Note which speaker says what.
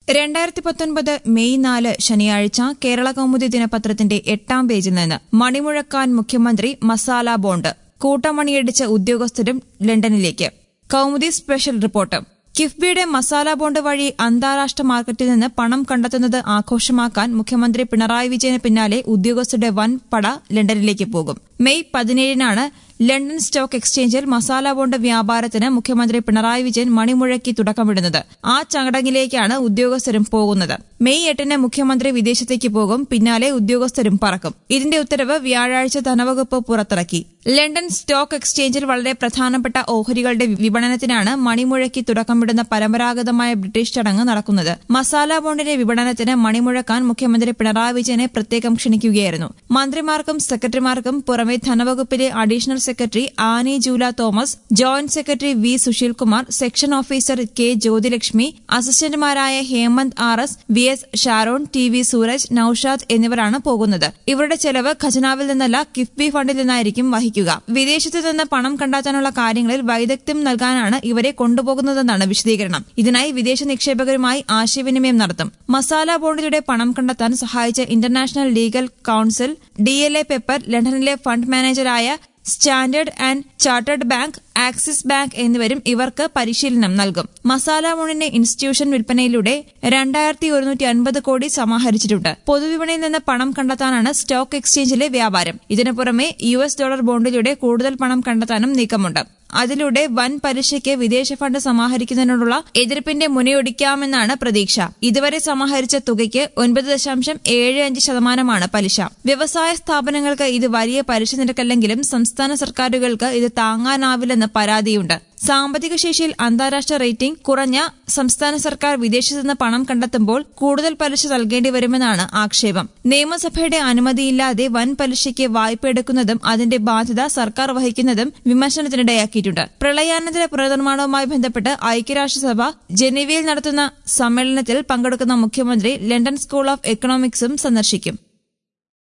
Speaker 1: രണ്ടായിരത്തി പത്തൊൻപത് മെയ് നാല് ശനിയാഴ്ച കേരള കൗമുദി ദിനപത്രത്തിന്റെ എട്ടാം പേജിൽ നിന്ന് മണിമുഴക്കാൻ മുഖ്യമന്ത്രി മസാല ബോണ്ട് കൂട്ടമണിയടിച്ച ഉദ്യോഗസ്ഥരും ലണ്ടനിലേക്ക് കൗമുദി സ്പെഷ്യൽ റിപ്പോർട്ട് കിഫ്ബിയുടെ മസാല ബോണ്ട് വഴി അന്താരാഷ്ട്ര മാർക്കറ്റിൽ നിന്ന് പണം കണ്ടെത്തുന്നത് ആഘോഷമാക്കാൻ മുഖ്യമന്ത്രി പിണറായി വിജയന് പിന്നാലെ ഉദ്യോഗസ്ഥരുടെ വൻ പട ലണ്ടനിലേക്ക് പോകും മെയ് പതിനേഴിനാണ് ലണ്ടൻ സ്റ്റോക്ക് എക്സ്ചേഞ്ചിൽ മസാല ബോണ്ട് വ്യാപാരത്തിന് മുഖ്യമന്ത്രി പിണറായി വിജയൻ മണിമുഴക്കി തുടക്കമിടുന്നത് ആ ചടങ്ങിലേക്കാണ് ഉദ്യോഗസ്ഥരും പോകുന്നത് മെയ് എട്ടിന് മുഖ്യമന്ത്രി വിദേശത്തേക്ക് പോകും പിന്നാലെ ഉദ്യോഗസ്ഥരും പറക്കും ഇതിന്റെ ഉത്തരവ് വ്യാഴാഴ്ച ധനവകുപ്പ് പുറത്തിറക്കി ലണ്ടൻ സ്റ്റോക്ക് എക്സ്ചേഞ്ചിൽ വളരെ പ്രധാനപ്പെട്ട ഓഹരികളുടെ വിപണനത്തിനാണ് മണിമുഴക്കി തുടക്കമിടുന്ന പരമ്പരാഗതമായ ബ്രിട്ടീഷ് ചടങ്ങ് നടക്കുന്നത് മസാല ബോണ്ടിന്റെ വിപണനത്തിന് മണിമുഴക്കാൻ മുഖ്യമന്ത്രി പിണറായി വിജയനെ പ്രത്യേകം ക്ഷണിക്കുകയായിരുന്നു മന്ത്രിമാർക്കും സെക്രട്ടറിമാർക്കും പുറമെ ധനവകുപ്പിലെ additional secretary Annie Jula Thomas joint secretary V Susheelkumar section officer K Jyothilakshmi അസിസ്റ്റന്റുമാരായ Hemant R S V S Sharon T V Sooraj Naushad എന്നിവരാണ് പോകുന്നത് ഇവരുടെ ചെലവ് ഖജനാവിൽ നിന്നല്ല കിഫ്ബി ഫണ്ടിൽ നിന്നായിരിക്കും വഹിക്കുക വിദേശത്ത് നിന്ന് പണം കണ്ടെത്താനുള്ള കാര്യങ്ങളിൽ വൈദഗ്ധ്യം നൽകാനാണ് ഇവരെ കൊണ്ടുപോകുന്നതെന്നാണ് വിശദീകരണം ഇതിനായി വിദേശ നിക്ഷേപകരുമായി ആശയവിനിമയം നടത്തും മസാല ബോണ്ടിലൂടെ പണം കണ്ടെത്താൻ സഹായിച്ച international legal council D L A Piper ലണ്ടനിലെ ഫണ്ട് മാനേജറായ Standard and Chartered bank Axis bank എന്നിവരും ഇവർക്ക് പരിശീലനം നൽകും മസാല ബോണ്ടിന്റെ ഇൻസ്റ്റിറ്റ്യൂഷൻ വിൽപ്പനയിലൂടെ രണ്ടായിരത്തി ഒരുന്നൂറ്റി അൻപത് കോടി സമാഹരിച്ചിട്ടുണ്ട് പൊതുവിപണിയിൽ നിന്ന് പണം കണ്ടെത്താനാണ് സ്റ്റോക്ക് എക്സ്ചേഞ്ചിലെ വ്യാപാരം ഇതിനു പുറമെ യു എസ് ഡോളർ ബോണ്ടിലൂടെ കൂടുതൽ പണം കണ്ടെത്താനും നീക്കമുണ്ട് അതിലൂടെ വൻ പലിശയ്ക്ക് വിദേശ ഫണ്ട് സമാഹരിക്കുന്നതിനോടുള്ള എതിർപ്പിന്റെ മുനയൊടിക്കാമെന്നാണ് പ്രതീക്ഷ ഇതുവരെ സമാഹരിച്ച തുകയ്ക്ക് ഒൻപത് ദശാംശം ഏഴ് അഞ്ച് ശതമാനമാണ് പലിശ വ്യവസായ സ്ഥാപനങ്ങൾക്ക് ഇത് വലിയ പലിശ നിരക്കല്ലെങ്കിലും സംസ്ഥാന സർക്കാരുകൾക്ക് ഇത് താങ്ങാനാവില്ലെന്ന് പരാതിയുണ്ട് സാമ്പത്തിക ശേഷിയിൽ അന്താരാഷ്ട്ര റേറ്റിംഗ് കുറഞ്ഞ സംസ്ഥാന സർക്കാർ വിദേശത്തു നിന്ന് പണം കണ്ടെത്തുമ്പോൾ കൂടുതൽ പലിശ നൽകേണ്ടി വരുമെന്നാണ് ആക്ഷേപം നിയമസഭയുടെ അനുമതിയില്ലാതെ വൻ പലിശയ്ക്ക് വായ്പ എടുക്കുന്നതും അതിന്റെ ബാധ്യത സർക്കാർ വഹിക്കുന്നതും വിമർശനത്തിനിടയാക്കിയിട്ടുണ്ട് പ്രളയാനന്തര പുനർനിർമ്മാണവുമായി ബന്ധപ്പെട്ട് ഐക്യരാഷ്ട്രസഭ ജനീവയിൽ നടത്തുന്ന സമ്മേളനത്തിൽ പങ്കെടുക്കുന്ന മുഖ്യമന്ത്രി ലണ്ടൻ സ്കൂൾ ഓഫ് എക്കണോമിക്സും സന്ദർശിക്കും